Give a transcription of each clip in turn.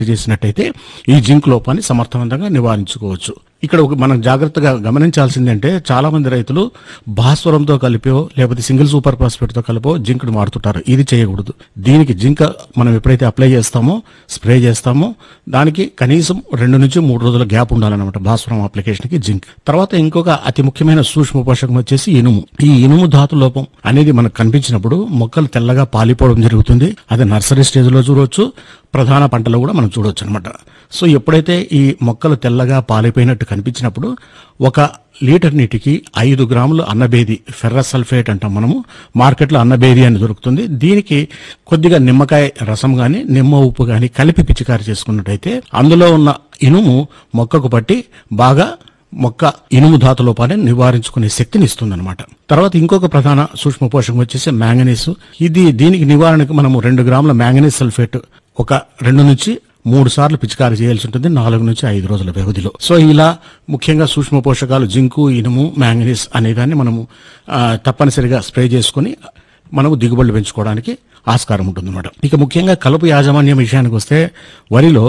చేసినట్టయితే ఈ జింక్ లోపాన్ని సమర్థవంతంగా నివారించుకోవచ్చు ఇక్కడ ఒక మనం జాగ్రత్తగా గమనించాల్సింది అంటే చాలా మంది రైతులు భాస్వరంతో కలిపో లేకపోతే సింగిల్ సూపర్ ఫాస్ఫేట్ తో కలిపో జింక్ ని వాడుతుంటారు ఇది చేయకూడదు దీనికి జింక్ మనం ఎప్పుడైతే అప్లై చేస్తామో స్ప్రే చేస్తామో దానికి కనీసం రెండు నుంచి మూడు రోజుల గ్యాప్ ఉండాలన్నమాట భాస్వరం అప్లికేషన్ కి జింక్ తర్వాత ఇంకొక అతి ముఖ్యమైన సూక్ష్మ పోషకం వచ్చేసి ఇనుము ఈ ఇనుము ధాతు లోపం అనేది మనకు కనిపించినప్పుడు మొక్కలు తెల్లగా పాలిపోవడం జరుగుతుంది అది నర్సరీ స్టేజ్ లో చూడవచ్చు ప్రధాన పంటలో కూడా మనం చూడవచ్చు అనమాట సో ఎప్పుడైతే ఈ మొక్కలు తెల్లగా పాలిపోయినట్టు కనిపించినప్పుడు ఒక లీటర్ నీటికి ఐదు గ్రాములు అన్నబేది ఫెర్రస్ సల్ఫేట్ అంటాం మనము మార్కెట్లో అన్నబేది అని దొరుకుతుంది దీనికి కొద్దిగా నిమ్మకాయ రసం గాని నిమ్మ ఉప్పు గాని కలిపి పిచికారి చేసుకున్నట్టయితే అందులో ఉన్న ఇనుము మొక్కకు పట్టి బాగా మొక్క ఇనుము ధాతు లోపాన్ని నివారించుకునే శక్తిని ఇస్తుందన్నమాట తర్వాత ఇంకొక ప్రధాన సూక్ష్మ పోషకం వచ్చేసి మ్యాంగనీస్ ఇది దీనికి నివారణకు మనము రెండు గ్రాముల మ్యాంగనీస్ సల్ఫేట్ ఒక రెండు నుంచి మూడు సార్లు పిచికారి చేయాల్సి ఉంటుంది నాలుగు నుంచి ఐదు రోజుల వ్యవధిలో సో ఇలా ముఖ్యంగా సూక్ష్మ పోషకాలు జింకు ఇనుము మ్యాంగనీస్ అనేదాన్ని మనము ఆ, తప్పనిసరిగా స్ప్రే చేసుకుని మనము దిగుబడులు పెంచుకోవడానికి ఆస్కారం ఉంటుందన్నమాట ఇక ముఖ్యంగా కలుపు యాజమాన్యం విషయానికి వస్తే వరిలో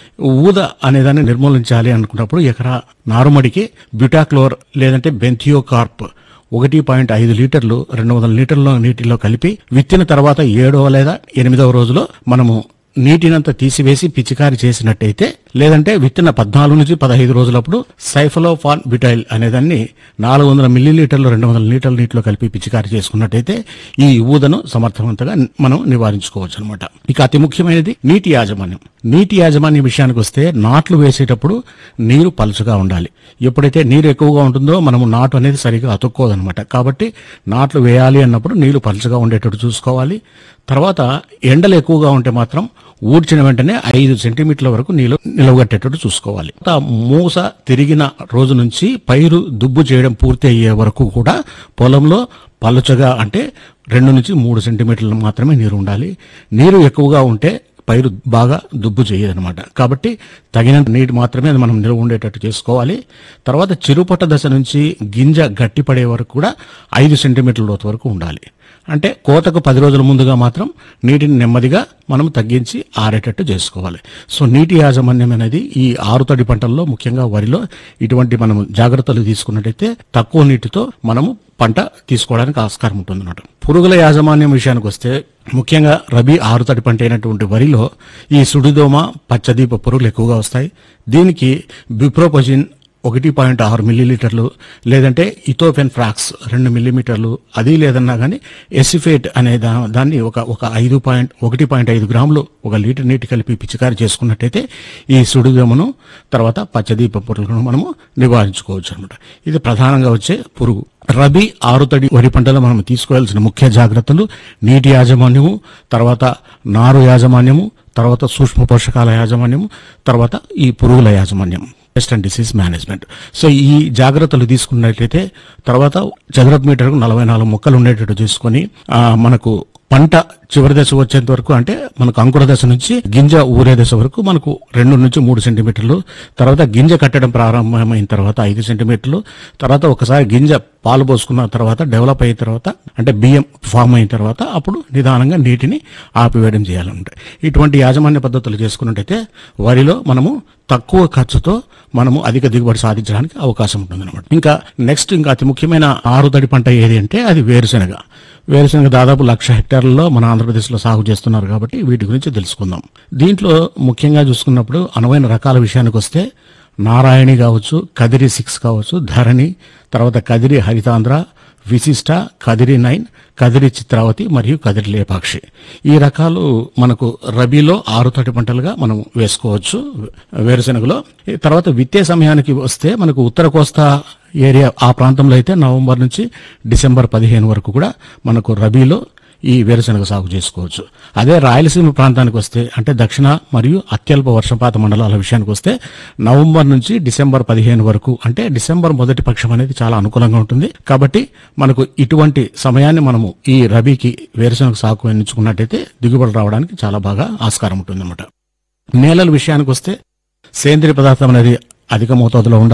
ఊద అనేదాన్ని నిర్మూలించాలి అనుకున్నప్పుడు ఎకరా నారుమడికి బ్యూటాక్లోర్ లేదంటే బెంథియోకార్ప్ ఒకటి పాయింట్ ఐదు లీటర్లు రెండు వందల లీటర్ల నీటిలో కలిపి విత్తిన తర్వాత ఏడవ లేదా ఎనిమిదవ రోజులో మనము నీటినంతా తీసివేసి పిచికారి చేసినట్టయితే లేదంటే విత్తిన పద్నాలుగు నుంచి పదహైదు రోజులప్పుడు సైఫలోఫాన్ బిటైల్ అనేదాన్ని నాలుగు వందల మిల్లీలీటర్లు రెండు వందల లీటర్ల నీటిలో కలిపి పిచికారి చేసుకున్నట్టయితే ఈ ఊదను సమర్థవంతంగా మనం నివారించుకోవచ్చు అనమాట ఇక అతి ముఖ్యమైనది నీటి యాజమాన్యం నీటి యాజమాన్యం విషయానికి వస్తే నాట్లు వేసేటప్పుడు నీరు పలుచగా ఉండాలి ఎప్పుడైతే నీరు ఎక్కువగా ఉంటుందో మనము నాటు అనేది సరిగా అతుక్కోదనమాట కాబట్టి నాట్లు వేయాలి అన్నప్పుడు నీళ్లు పలుచగా ఉండేటట్టు చూసుకోవాలి తర్వాత ఎండలు ఎక్కువగా ఉంటే మాత్రం ఊడ్చిన వెంటనే ఐదు సెంటీమీటర్ల వరకు నీళ్లు నిలవగట్టేటట్టు చూసుకోవాలి తర్వాత మూస తిరిగిన రోజు నుంచి పైరు దుబ్బు చేయడం పూర్తి అయ్యే వరకు కూడా పొలంలో పలుచగా అంటే రెండు నుంచి మూడు సెంటీమీటర్లు మాత్రమే నీరు ఉండాలి నీరు ఎక్కువగా ఉంటే పైరు బాగా దుబ్బు చేయదనమాట కాబట్టి తగినంత నీటి మాత్రమే అది మనం నిల్వ ఉండేటట్టు చేసుకోవాలి తర్వాత చిరుపట్ట దశ నుంచి గింజ గట్టిపడే వరకు కూడా ఐదు సెంటీమీటర్ల లోతు వరకు ఉండాలి అంటే కోతకు పది రోజుల ముందుగా మాత్రం నీటిని నెమ్మదిగా మనం తగ్గించి ఆరేటట్టు చేసుకోవాలి సో నీటి యాజమాన్యం అనేది ఈ ఆరుతడి పంటల్లో ముఖ్యంగా వరిలో ఇటువంటి మనం జాగ్రత్తలు తీసుకున్నట్టయితే తక్కువ నీటితో మనము పంట తీసుకోవడానికి ఆస్కారం ఉంటుంది అన్నమాట పురుగుల యాజమాన్యం విషయానికి వస్తే ముఖ్యంగా రబీ ఆరుతడి పంట అయినటువంటి వరిలో ఈ సుడిదోమ పచ్చదీప పురుగులు ఎక్కువగా వస్తాయి దీనికి బిప్రోపజిన్ ఒకటి పాయింట్ ఆరు మిల్లీలీటర్లు లేదంటే ఇథోఫెన్ ఫ్రాక్స్ రెండు మిల్లీమీటర్లు అది లేదన్నా కానీ ఎసిఫేట్ అనే దా దాన్ని ఒక ఒక ఐదు పాయింట్ ఒకటి పాయింట్ ఐదు గ్రాములు ఒక లీటర్ నీటి కలిపి పిచికారి చేసుకున్నట్టయితే ఈ సుడిదోమను తర్వాత పచ్చదీప పురుగులను మనము నివారించుకోవచ్చు అనమాట ఇది ప్రధానంగా వచ్చే పురుగు రబీ ఆరుతడి వరి పంటలో మనం తీసుకోవాల్సిన ముఖ్య జాగ్రత్తలు నీటి యాజమాన్యము తర్వాత నారు యాజమాన్యము తర్వాత సూక్ష్మ పోషకాల యాజమాన్యము తర్వాత ఈ పురుగుల యాజమాన్యం pest and disease management so ఈ జాగ్రత్తలు తీసుకున్నట్లయితే తర్వాత చదరపు మీటర్కు నలభై నాలుగు మొక్కలు ఉండేటట్టు చూసుకొని ఆ, మనకు పంట చివరి దశ వచ్చేంత వరకు అంటే మనకు అంకుర దశ నుంచి గింజ ఊరే దశ వరకు మనకు రెండు నుంచి మూడు సెంటీమీటర్లు తర్వాత గింజ కట్టడం ప్రారంభమైన తర్వాత ఐదు సెంటీమీటర్లు తర్వాత ఒకసారి గింజ పాలు పోసుకున్న తర్వాత డెవలప్ అయిన తర్వాత అంటే బియ్యం ఫామ్ అయిన తర్వాత అప్పుడు నిదానంగా నీటిని ఆపివేయడం చేయాలంటే ఇటువంటి యాజమాన్య పద్ధతులు చేసుకున్నట్టయితే వరిలో మనము తక్కువ ఖర్చుతో మనము అధిక దిగుబడి సాధించడానికి అవకాశం ఉంటుంది ఇంకా నెక్స్ట్ ఇంకా అతి ముఖ్యమైన ఆరుతడి పంట ఏది అంటే అది వేరుశెనగ వేరుశెనగ దాదాపు లక్ష హెక్టార్లలో మన ఆంధ్రప్రదేశ్లో సాగు చేస్తున్నారు కాబట్టి వీటి గురించి తెలుసుకుందాం దీంట్లో ముఖ్యంగా చూసుకున్నప్పుడు అనువైన రకాల విషయానికి వస్తే నారాయణి కావచ్చు కదిరి సిక్స్ కావచ్చు ధరణి తర్వాత కదిరి హరితాంధ్ర విశిష్ట కదిరి నైన్ కదిరి చిత్రావతి మరియు కదిరి లేపాక్షి ఈ రకాలు మనకు రబీలో ఆరు తటి పంటలుగా మనం వేసుకోవచ్చు వేరుశెనగలో ఈ తర్వాత విత్తే సమయానికి వస్తే మనకు ఉత్తర కోస్తా ఏరియా ఆ ప్రాంతంలో అయితే నవంబర్ నుంచి డిసెంబర్ పదిహేను వరకు కూడా మనకు రబీలో ఈ వేరుశెనగ సాగు చేసుకోవచ్చు అదే రాయలసీమ ప్రాంతానికి వస్తే అంటే దక్షిణ మరియు అత్యల్ప వర్షపాత మండలాల విషయానికి వస్తే నవంబర్ నుంచి డిసెంబర్ పదిహేను వరకు అంటే డిసెంబర్ మొదటి పక్షం అనేది చాలా అనుకూలంగా ఉంటుంది కాబట్టి మనకు ఇటువంటి సమయాన్ని మనము ఈ రబీకి వేరుశెనగ సాగు ఎంచుకున్నట్టయితే దిగుబడి రావడానికి చాలా బాగా ఆస్కారం ఉంటుంది నేలల విషయానికి వస్తే సేంద్రియ పదార్థం అనేది అధిక మోతాదులో ఉండాలి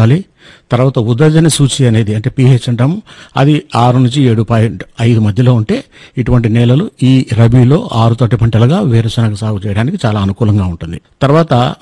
తర్వాత ఉదజన సూచి అనేది అంటే పిహెచ్ అంటాము అది ఆరు నుంచి ఏడు పాయింట్ ఐదు మధ్యలో ఉంటే ఇటువంటి నేలలు ఈ రబీలో ఆరు తొట్టి పంటలుగా వేరుశనగ సాగు చేయడానికి చాలా అనుకూలంగా ఉంటుంది తర్వాత